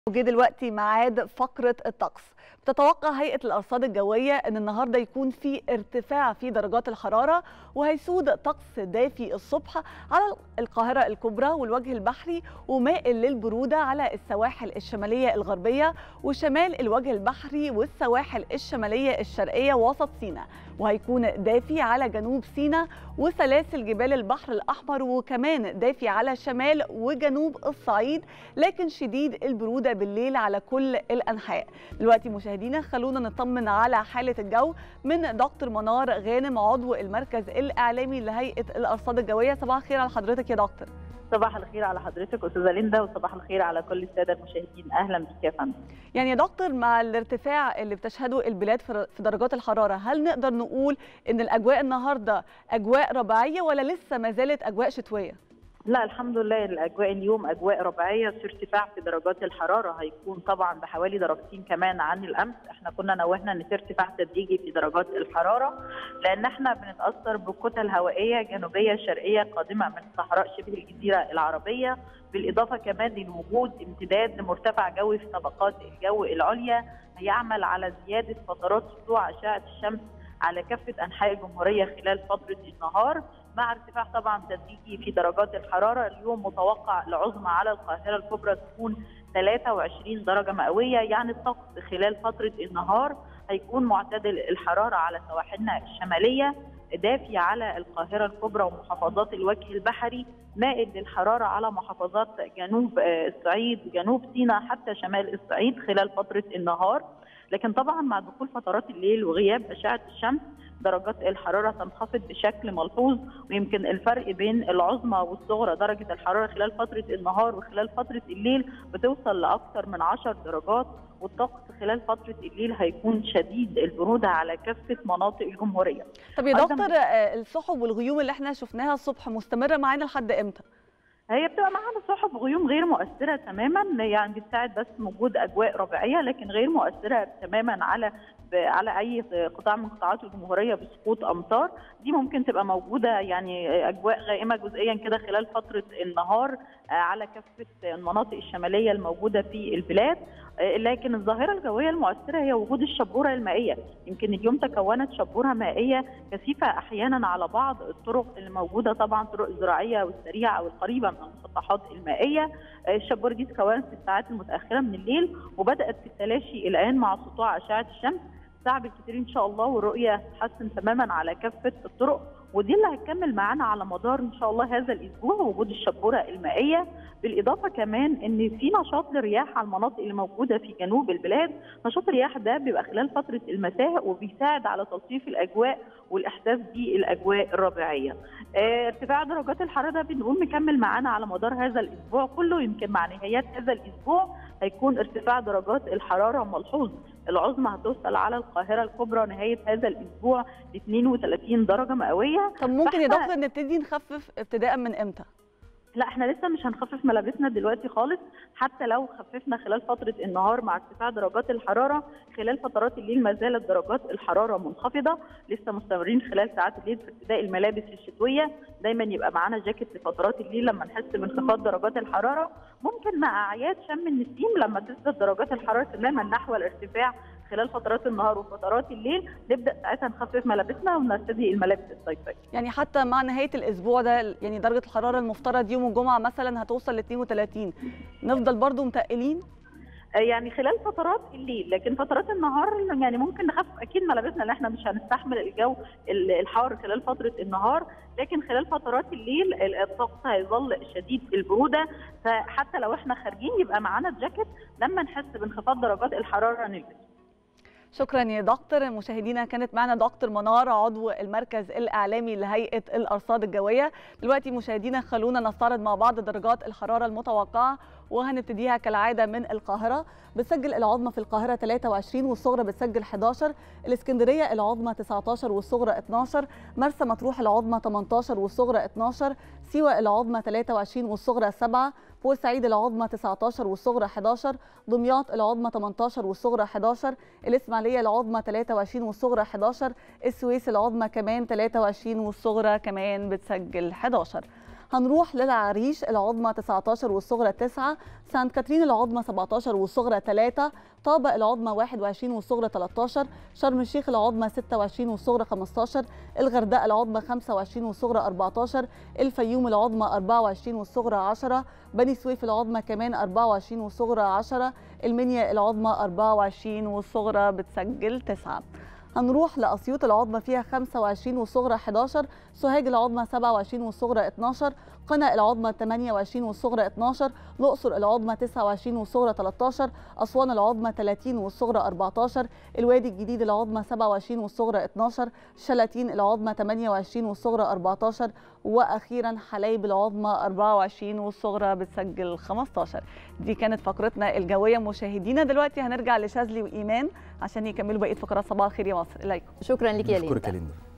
وجه دلوقتي ميعاد فقرة الطقس بتتوقع هيئة الأرصاد الجوية أن النهاردة يكون في ارتفاع في درجات الحرارة وهيسود طقس دافي الصبح على القاهرة الكبرى والوجه البحري ومائل للبرودة على السواحل الشمالية الغربية وشمال الوجه البحري والسواحل الشمالية الشرقية وسط سيناء وهيكون دافي على جنوب سيناء وسلاسل جبال البحر الأحمر وكمان دافي على شمال وجنوب الصعيد لكن شديد البرودة بالليل على كل الأنحاء دلوقتي مشاهدينا خلونا نطمن على حالة الجو من دكتور منار غانم عضو المركز الإعلامي لهيئة الأرصاد الجوية صباح الخير على حضرتك يا دكتور صباح الخير على حضرتك استاذه ليندا وصباح الخير على كل الساده المشاهدين اهلا بك يا فندم يعني يا دكتور مع الارتفاع اللي بتشهده البلاد في درجات الحراره هل نقدر نقول ان الاجواء النهارده اجواء ربيعيه ولا لسه ما زالت اجواء شتويه لا الحمد لله الاجواء اليوم اجواء ربيعيه في ارتفاع في درجات الحراره هيكون طبعا بحوالي درجتين كمان عن الامس احنا كنا نوهنا ان في ارتفاع تدريجي في درجات الحراره لان احنا بنتاثر بكتل هوائيه جنوبيه شرقيه قادمه من صحراء شبه الجزيره العربيه بالاضافه كمان لوجود امتداد لمرتفع جوي في طبقات الجو العليا هيعمل على زياده فترات سطوع اشعه الشمس على كافه انحاء الجمهوريه خلال فتره النهار مع ارتفاع طبعا تدريجي في درجات الحراره اليوم متوقع العظمى على القاهره الكبرى تكون 23 درجه مئويه يعني الطقس خلال فتره النهار هيكون معتدل الحراره على سواحلنا الشماليه دافي على القاهره الكبرى ومحافظات الوجه البحري مائل للحراره على محافظات جنوب الصعيد جنوب سيناء حتى شمال الصعيد خلال فتره النهار لكن طبعا مع دخول فترات الليل وغياب اشعه الشمس درجات الحراره تنخفض بشكل ملحوظ ويمكن الفرق بين العظمى والصغرى درجه الحراره خلال فتره النهار وخلال فتره الليل بتوصل لاكثر من 10 درجات والطقس خلال فتره الليل هيكون شديد البروده على كافه مناطق الجمهوريه. طب يا دكتور السحب والغيوم اللي احنا شفناها الصبح مستمره معانا لحد امتى؟ هي بتبقى معانا سحب غيوم غير مؤثره تماما يعني بتساعد بس وجود اجواء ربيعيه لكن غير مؤثره تماما على على اي قطاع من قطاعات الجمهوريه بسقوط امطار دي ممكن تبقى موجوده يعني اجواء غائمه جزئيا كده خلال فتره النهار على كافه المناطق الشماليه الموجوده في البلاد لكن الظاهره الجويه المؤثره هي وجود الشبوره المائيه يمكن اليوم تكونت شبوره مائيه كثيفه احيانا على بعض الطرق اللي موجوده طبعا طرق الزراعيه والسريعه والقريبه من المسطحات المائيه الشبوره دي تكونت في الساعات المتاخره من الليل وبدات في التلاشي الان مع سطوع اشعه الشمس الساعه بالكثير ان شاء الله والرؤيه تتحسن تماما على كافه الطرق ودي اللي هتكمل معانا على مدار ان شاء الله هذا الاسبوع وجود الشبوره المائيه بالاضافه كمان ان في نشاط للرياح على المناطق اللي موجوده في جنوب البلاد نشاط الرياح ده بيبقى خلال فتره المساء وبيساعد على تلطيف الاجواء والاحساس بالاجواء الربيعيه اه ارتفاع درجات الحراره ده بنقول مكمل معانا على مدار هذا الاسبوع كله يمكن مع نهايات هذا الاسبوع هيكون ارتفاع درجات الحراره ملحوظ العظمى هتوصل على القاهره الكبرى نهايه هذا الاسبوع ل 32 درجه مئويه طب ممكن يا دكتور نبتدي نخفف ابتداء من امتى؟ لا احنا لسه مش هنخفف ملابسنا دلوقتي خالص حتى لو خففنا خلال فتره النهار مع ارتفاع درجات الحراره خلال فترات الليل ما زالت درجات الحراره منخفضه لسه مستمرين خلال ساعات الليل في ارتداء الملابس الشتويه دايما يبقى معانا جاكيت لفترات الليل لما نحس بانخفاض درجات الحراره ممكن مع اعياد شم النسيم لما تثبت درجات الحراره تماما نحو الارتفاع خلال فترات النهار وفترات الليل نبدا ساعتها نخفف ملابسنا ونرتدي الملابس الصيفيه. يعني حتى مع نهايه الاسبوع ده يعني درجه الحراره المفترض يوم الجمعه مثلا هتوصل ل 32 نفضل برضو متقلين؟ يعني خلال فترات الليل لكن فترات النهار يعني ممكن نخفف اكيد ملابسنا لان احنا مش هنستحمل الجو الحار خلال فتره النهار لكن خلال فترات الليل الطقس هيظل شديد البروده فحتى لو احنا خارجين يبقى معانا الجاكيت لما نحس بانخفاض درجات الحراره نلبسه. شكرا يا دكتور مشاهدينا كانت معنا دكتور منار عضو المركز الاعلامي لهيئه الارصاد الجويه دلوقتي مشاهدينا خلونا نستعرض مع بعض درجات الحراره المتوقعه وهنبتديها كالعاده من القاهره بتسجل العظمى في القاهره 23 والصغرى بتسجل 11 الاسكندريه العظمى 19 والصغرى 12 مرسى مطروح العظمى 18 والصغرى 12 سيوه العظمى 23 والصغرى 7 بورسعيد العظمى 19 والصغرى 11 دمياط العظمى 18 والصغرى 11 الاسماعيليه العظمى 23 والصغرى 11 السويس العظمى كمان 23 والصغرى كمان بتسجل 11 هنروح للعريش العظمى 19 والصغرى 9 سانت كاترين العظمى 17 والصغرى 3 طابق العظمى 21 والصغرى 13 شرم الشيخ العظمى 26 والصغرى 15 الغردقه العظمى 25 والصغرى 14 الفيوم العظمى 24 والصغرى 10 بني سويف العظمى كمان 24 والصغرى 10 المنيا العظمى 24 والصغرى بتسجل 9 هنروح لأسيوط العظمى فيها 25 والصغرى 11 سوهاج العظمى 27 والصغرى 12 قنا العظمى 28 والصغرى 12 الأقصر العظمى 29 والصغرى 13 أسوان العظمى 30 والصغرى 14 الوادي الجديد العظمى 27 والصغرى 12 شلاتين العظمى 28 والصغرى 14 واخيرا حلايب العظمى 24 والصغرى بتسجل 15 دي كانت فقرتنا الجويه مشاهدينا دلوقتي هنرجع لشاذلي وايمان عشان يكملوا بقيه فقرات صباح الخير يا مصر اليكم شكرا لك يا نشكرك يا ليندا ليندا